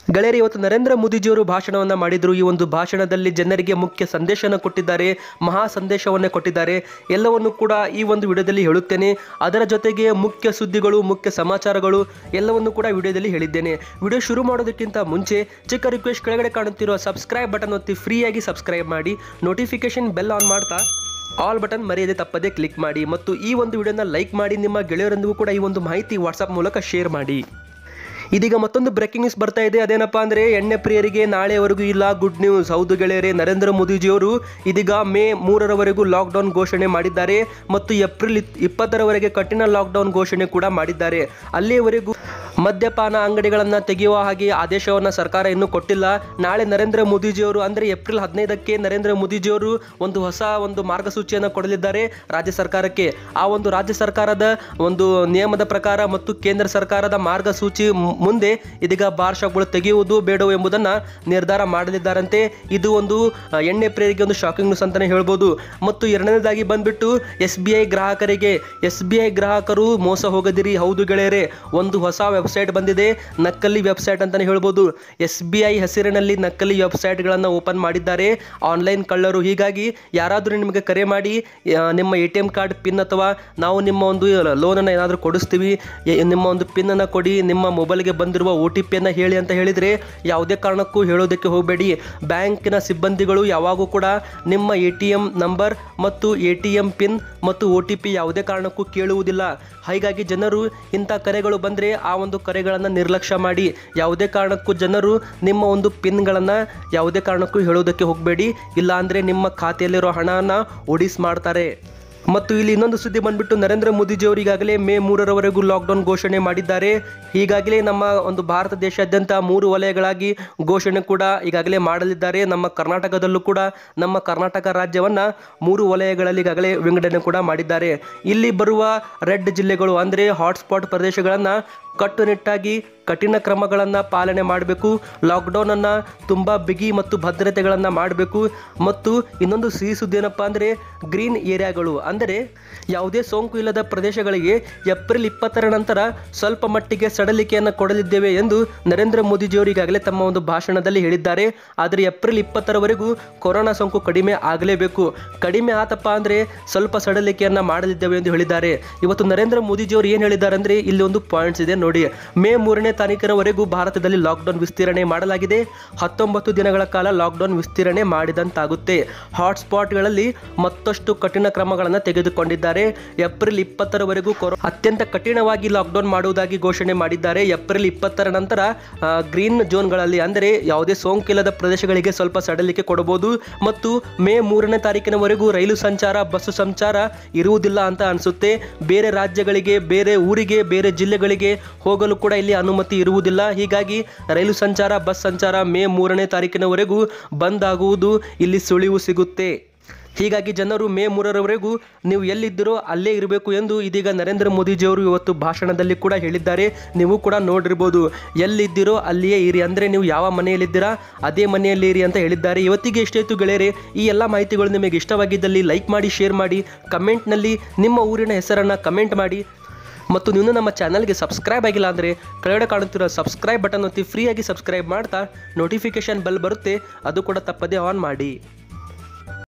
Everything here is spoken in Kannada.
ಗೆಳೆಯರಿ ಇವತ್ತು ನರೇಂದ್ರ ಮೋದಿಜಿಯವರು ಭಾಷಣವನ್ನು ಮಾಡಿದರು ಈ ಒಂದು ಭಾಷಣದಲ್ಲಿ ಜನರಿಗೆ ಮುಖ್ಯ ಸಂದೇಶನ ಕೊಟ್ಟಿದ್ದಾರೆ ಮಹಾ ಸಂದೇಶವನ್ನೇ ಕೊಟ್ಟಿದ್ದಾರೆ ಎಲ್ಲವನ್ನು ಕೂಡ ಈ ಒಂದು ವಿಡಿಯೋದಲ್ಲಿ ಹೇಳುತ್ತೇನೆ ಅದರ ಜೊತೆಗೆ ಮುಖ್ಯ ಸುದ್ದಿಗಳು ಮುಖ್ಯ ಸಮಾಚಾರಗಳು ಎಲ್ಲವನ್ನು ಕೂಡ ವಿಡಿಯೋದಲ್ಲಿ ಹೇಳಿದ್ದೇನೆ ವಿಡಿಯೋ ಶುರು ಮಾಡೋದಕ್ಕಿಂತ ಮುಂಚೆ ಚಿಕ್ಕ ರಿಕ್ವೆಸ್ಟ್ ಕೆಳಗಡೆ ಕಾಣುತ್ತಿರುವ ಸಬ್ಸ್ಕ್ರೈಬ್ ಬಟನ್ ಒತ್ತಿ ಫ್ರೀಯಾಗಿ ಸಬ್ಸ್ಕ್ರೈಬ್ ಮಾಡಿ ನೋಟಿಫಿಕೇಶನ್ ಬೆಲ್ ಆನ್ ಮಾಡ್ತಾ ಆಲ್ ಬಟನ್ ಮರೆಯದೆ ತಪ್ಪದೆ ಕ್ಲಿಕ್ ಮಾಡಿ ಮತ್ತು ಈ ಒಂದು ವಿಡಿಯೋನ ಲೈಕ್ ಮಾಡಿ ನಿಮ್ಮ ಗೆಳೆಯರೊಂದಿಗೂ ಕೂಡ ಈ ಒಂದು ಮಾಹಿತಿ ವಾಟ್ಸಪ್ ಮೂಲಕ ಶೇರ್ ಮಾಡಿ ಇದೀಗ ಮತ್ತೊಂದು ಬ್ರೇಕಿಂಗ್ ನ್ಯೂಸ್ ಬರ್ತಾ ಇದೆ ಅದೇನಪ್ಪ ಅಂದರೆ ಎಣ್ಣೆ ಪ್ರಿಯರಿಗೆ ನಾಳೆವರೆಗೂ ಇಲ್ಲ ಗುಡ್ ನ್ಯೂಸ್ ಹೌದು ಗೆಳೆಯರೆ ನರೇಂದ್ರ ಮೋದಿಜಿಯವರು ಇದೀಗ ಮೇ ಮೂರರವರೆಗೂ ಲಾಕ್ಡೌನ್ ಘೋಷಣೆ ಮಾಡಿದ್ದಾರೆ ಮತ್ತು ಏಪ್ರಿಲ್ ಇತ್- ಇಪ್ಪತ್ತರವರೆಗೆ ಕಠಿಣ ಲಾಕ್ಡೌನ್ ಘೋಷಣೆ ಕೂಡ ಮಾಡಿದ್ದಾರೆ ಅಲ್ಲಿಯವರೆಗೂ ಮದ್ಯಪಾನ ಅಂಗಡಿಗಳನ್ನು ತೆಗೆಯುವ ಹಾಗೆ ಆದೇಶವನ್ನು ಸರ್ಕಾರ ಇನ್ನೂ ಕೊಟ್ಟಿಲ್ಲ ನಾಳೆ ನರೇಂದ್ರ ಮೋದಿಜಿಯವರು ಅಂದರೆ ಏಪ್ರಿಲ್ ಹದಿನೈದಕ್ಕೆ ನರೇಂದ್ರ ಮೋದಿಜಿಯವರು ಒಂದು ಹೊಸ ಒಂದು ಮಾರ್ಗಸೂಚಿಯನ್ನು ಕೊಡಲಿದ್ದಾರೆ ರಾಜ್ಯ ಸರ್ಕಾರಕ್ಕೆ ಆ ಒಂದು ರಾಜ್ಯ ಸರ್ಕಾರದ ಒಂದು ನಿಯಮದ ಪ್ರಕಾರ ಮತ್ತು ಕೇಂದ್ರ ಸರ್ಕಾರದ ಮಾರ್ಗಸೂಚಿ ಮು- ಮುಂದೆ ಇದೀಗ ಬಾರ್ ಶಾಪ್ಗಳು ತೆಗೆಯುವುದು ಬೇಡವು ಎಂಬುದನ್ನು ನಿರ್ಧಾರ ಮಾಡಲಿದ್ದಾರಂತೆ ಇದು ಒಂದು ಆ, ಎಣ್ಣೆ ಪ್ರಿಯರಿಗೆ ಒಂದು ಶಾಕಿಂಗ್ ನ್ಯೂಸ್ ಅಂತಲೇ ಹೇಳ್ಬೋದು ಮತ್ತು ಎರಡನೇದಾಗಿ ಬಂದ್ಬಿಟ್ಟು ಎಸ್ ಬಿ ಐ ಗ್ರಾಹಕರಿಗೆ ಎಸ್ ಬಿ ಐ ಗ್ರಾಹಕರು ಮೋಸ ಹೋಗದಿರಿ ಹೌದು ಗೆಳೆಯರೆ ಒಂದು ಹೊಸ ವೆಬ್ಸೈಟ್ ಬಂದಿದೆ ನಕಲಿ ವೆಬ್ಸೈಟ್ ಅಂತಲೇ ಹೇಳ್ಬೋದು ಎಸ್ ಬಿ ಐ ಹೆಸರಿನಲ್ಲಿ ನಕಲಿ ವೆಬ್ಸೈಟ್ಗಳನ್ನು ಓಪನ್ ಮಾಡಿದ್ದಾರೆ ಆನ್ಲೈನ್ ಕಳ್ಳರು ಹೀಗಾಗಿ ಯಾರಾದರೂ ನಿಮಗೆ ಕರೆ ಮಾಡಿ ಆ, ನಿಮ್ಮ A T M card PIN ಅಥವಾ ನಾವು ನಿಮ್ಮ ಒಂದು ಲೋನನ್ನು ಏನಾದರೂ ಕೊಡಿಸ್ತೀವಿ ಎ- ನಿಮ್ಮ ಒಂದು ಪಿನ್ನನ್ನು ಕೊಡಿ ನಿಮ್ಮ ಮೊಬೈಲ್ಗೆ ಬಂದಿರುವ ಒ ಟಿ ಪಿಯನ್ನು ಹೇಳಿ ಅಂತ ಹೇಳಿದರೆ ಯಾವುದೇ ಕಾರಣಕ್ಕೂ ಹೇಳೋದಕ್ಕೆ ಹೋಗಬೇಡಿ ಬ್ಯಾಂಕಿನ ಸಿಬ್ಬಂದಿಗಳು ಯಾವಾಗೂ ಕೂಡ ನಿಮ್ಮ ಎ ಟಿ ಎಮ್ ನಂಬರ್ ಮತ್ತು ಎ ಟಿ ಎಮ್ ಪಿನ್ ಮತ್ತು ಒ ಟಿ ಪಿ ಯಾವುದೇ ಕಾರಣಕ್ಕೂ ಕೇಳುವುದಿಲ್ಲ ಹೀಗಾಗಿ ಜನರು ಇಂಥ ಕರೆಗಳು ಬಂದರೆ ಆ ಒಂದು ಕರೆಗಳನ್ನು ನಿರ್ಲಕ್ಷ್ಯ ಮಾಡಿ ಯಾವುದೇ ಕಾರಣಕ್ಕೂ ಜನರು ನಿಮ್ಮ ಒಂದು ಪಿನ್ಗಳನ್ನು ಯಾವುದೇ ಕಾರಣಕ್ಕೂ ಹೇಳೋದಕ್ಕೆ ಹೋಗಬೇಡಿ ಇಲ್ಲ ಅಂದರೆ ನಿಮ್ಮ ಖಾತೆಯಲ್ಲಿರೋ ಹಣನ ಒಡಿಸ್ ಮಾಡ್ತಾರೆ ಮತ್ತು ಇಲ್ಲಿ ಇನ್ನೊಂದು ಸುದ್ದಿ ಬಂದ್ಬಿಟ್ಟು ನರೇಂದ್ರ ಮೋದಿಜಿಯವರು ಈಗಾಗಲೇ ಮೇ ಮೂರರವರೆಗೂ ಲಾಕ್ಡೌನ್ ಘೋಷಣೆ ಮಾಡಿದ್ದಾರೆ ಹೀಗಾಗಲೇ ನಮ್ಮ ಒಂದು ಭಾರತ ದೇಶಾದ್ಯಂತ ಮೂರು ವಲಯಗಳಾಗಿ ಘೋಷಣೆ ಕೂಡ ಈಗಾಗಲೇ ಮಾಡಲಿದ್ದಾರೆ ನಮ್ಮ ಕರ್ನಾಟಕದಲ್ಲೂ ಕೂಡ ನಮ್ಮ ಕರ್ನಾಟಕ ರಾಜ್ಯವನ್ನು ಮೂರು ವಲಯಗಳಲ್ಲಿ ಈಗಾಗಲೇ ವಿಂಗಡಣೆ ಕೂಡ ಮಾಡಿದ್ದಾರೆ ಇಲ್ಲಿ ಬರುವ ರೆಡ್ ಜಿಲ್ಲೆಗಳು ಅಂದರೆ ಹಾಟ್ಸ್ಪಾಟ್ ಪ್ರದೇಶಗಳನ್ನು ಕಟ್ಟುನಿಟ್ಟಾಗಿ ಕಠಿಣ ಕ್ರಮಗಳನ್ನು ಪಾಲನೆ ಮಾಡಬೇಕು ಲಾಕ್ಡೌನನ್ನು ತುಂಬ ಬಿಗಿ ಮತ್ತು ಭದ್ರತೆಗಳನ್ನು ಮಾಡಬೇಕು ಮತ್ತು ಇನ್ನೊಂದು ಸಿಹಿ ಸುದ್ದಿ ಏನಪ್ಪ ಅಂದರೆ ಗ್ರೀನ್ ಏರಿಯಾಗಳು ಅಂದರೆ ಯಾವುದೇ ಸೋಂಕು ಇಲ್ಲದ ಪ್ರದೇಶಗಳಿಗೆ ಏಪ್ರಿಲ್ ಇಪ್ಪತ್ತರ ನಂತರ ಸ್ವಲ್ಪ ಮಟ್ಟಿಗೆ ಸಡಲಿಕೆಯನ್ನು ಕೊಡಲಿದ್ದೇವೆ ಎಂದು ನರೇಂದ್ರ ಮೋದಿಜಿಯವರು ಈಗಾಗಲೇ ತಮ್ಮ ಒಂದು ಭಾಷಣದಲ್ಲಿ ಹೇಳಿದ್ದಾರೆ ಆದರೆ ಏಪ್ರಿಲ್ ಇಪ್ಪತ್ತರವರೆಗೂ ಕೊರೋನಾ ಸೋಂಕು ಕಡಿಮೆ ಆಗಲೇಬೇಕು ಕಡಿಮೆ ಆತಪ್ಪ ಅಂದರೆ ಸ್ವಲ್ಪ ಸಡಲಿಕೆಯನ್ನು ಮಾಡಲಿದ್ದೇವೆ ಎಂದು ಹೇಳಿದ್ದಾರೆ ಇವತ್ತು ನರೇಂದ್ರ ಮೋದಿಜಿಯವರು ಏನು ಹೇಳಿದ್ದಾರೆ ಅಂದರೆ ಇಲ್ಲಿ ಒಂದು ಪಾಯಿಂಟ್ಸ್ ಇದೆ ನೋಡಿ ಮೇ ಮೂರನೇ ತಾರೀಕಿನವರೆಗೂ ಭಾರತದಲ್ಲಿ ಲಾಕ್ಡೌನ್ ವಿಸ್ತರಣೆ ಮಾಡಲಾಗಿದೆ ಹತ್ತೊಂಬತ್ತು ದಿನಗಳ ಕಾಲ ಲಾಕ್ಡೌನ್ ವಿಸ್ತರಣೆ ಮಾಡಿದಂತಾಗುತ್ತೆ ಹಾಟ್ಸ್ಪಾಟ್ಗಳಲ್ಲಿ ಮತ್ತಷ್ಟು ಕಠಿಣ ಕ್ರಮಗಳನ್ನು ತೆಗೆದುಕೊಂಡಿದ್ದಾರೆ ಏಪ್ರಿಲ್ ಇಪ್ಪತ್ತರವರೆಗೂ ಕೊರೋ ಅತ್ಯಂತ ಕಠಿಣವಾಗಿ ಲಾಕ್ಡೌನ್ ಮಾಡುವುದಾಗಿ ಘೋಷಣೆ ಮಾಡಿದ್ದಾರೆ ಏಪ್ರಿಲ್ ಇಪ್ಪತ್ತರ ನಂತರ ಆ, ಗ್ರೀನ್ ಝೋನ್ಗಳಲ್ಲಿ ಅಂದರೆ ಯಾವುದೇ ಸೋಂಕಿಲ್ಲದ ಪ್ರದೇಶಗಳಿಗೆ ಸ್ವಲ್ಪ ಸಡಲಿಕೆ ಕೊಡಬಹುದು ಮತ್ತು ಮೇ ಮೂರನೇ ತಾರೀಕಿನವರೆಗೂ ರೈಲು ಸಂಚಾರ ಬಸ್ಸು ಸಂಚಾರ ಇರುವುದಿಲ್ಲ ಅಂತ ಅನಿಸುತ್ತೆ ಬೇರೆ ರಾಜ್ಯಗಳಿಗೆ ಬೇರೆ ಊರಿಗೆ ಬೇರೆ ಜಿಲ್ಲೆಗಳಿಗೆ ಹೋಗಲು ಕೂಡ ಇಲ್ಲಿ ಅನುಮತಿ ಇರುವುದಿಲ್ಲ ಹೀಗಾಗಿ ರೈಲು ಸಂಚಾರ ಬಸ್ ಸಂಚಾರ ಮೇ ಮೂರನೇ ತಾರೀಕಿನವರೆಗೂ ಬಂದ್ ಆಗುವುದು ಇಲ್ಲಿ ಸುಳಿವು ಸಿಗುತ್ತೆ ಹೀಗಾಗಿ ಜನರು ಮೇ ಮೂರರವರೆಗೂ ನೀವು ಎಲ್ಲಿದ್ದೀರೋ ಅಲ್ಲೇ ಇರಬೇಕು ಎಂದು ಇದೀಗ ನರೇಂದ್ರ ಮೋದಿಜಿಯವರು ಇವತ್ತು ಭಾಷಣದಲ್ಲಿ ಕೂಡ ಹೇಳಿದ್ದಾರೆ ನೀವು ಕೂಡ ನೋಡಿರ್ಬೋದು ಎಲ್ಲಿದ್ದೀರೋ ಅಲ್ಲಿಯೇ ಇರಿ ಅಂದರೆ ನೀವು ಯಾವ ಮನೆಯಲ್ಲಿದ್ದೀರಾ ಅದೇ ಮನೆಯಲ್ಲಿ ಇರಿ ಅಂತ ಹೇಳಿದ್ದಾರೆ ಇವತ್ತಿಗೆ ಎಷ್ಟಾಯಿತು ಗೆಳೆಯರೆ ಈ ಎಲ್ಲ ಮಾಹಿತಿಗಳು ನಿಮಗೆ ಇಷ್ಟವಾಗಿದ್ದಲ್ಲಿ ಲೈಕ್ ಮಾಡಿ ಶೇರ್ ಮಾಡಿ ಕಮೆಂಟ್ನಲ್ಲಿ ನಿಮ್ಮ ಊರಿನ ಹೆಸರನ್ನು ಕಮೆಂಟ್ ಮಾಡಿ ಮತ್ತು ನೀವು ನಮ್ಮ ಚಾನಲ್ಗೆ ಸಬ್ಸ್ಕ್ರೈಬ್ ಆಗಿಲ್ಲ ಅಂದರೆ ಕೆಳಗಡೆ ಕಾಣುತ್ತಿರೋ ಸಬ್ಸ್ಕ್ರೈಬ್ ಬಟನ್ ಒತ್ತಿ ಫ್ರೀಯಾಗಿ ಸಬ್ಸ್ಕ್ರೈಬ್ ಮಾಡ್ತಾ ನೋಟಿಫಿಕೇಶನ್ ಬೆಲ್ ಬರುತ್ತೆ ಅದು ಕೂಡ ತಪ್ಪದೇ ಆನ್ ಮಾಡಿ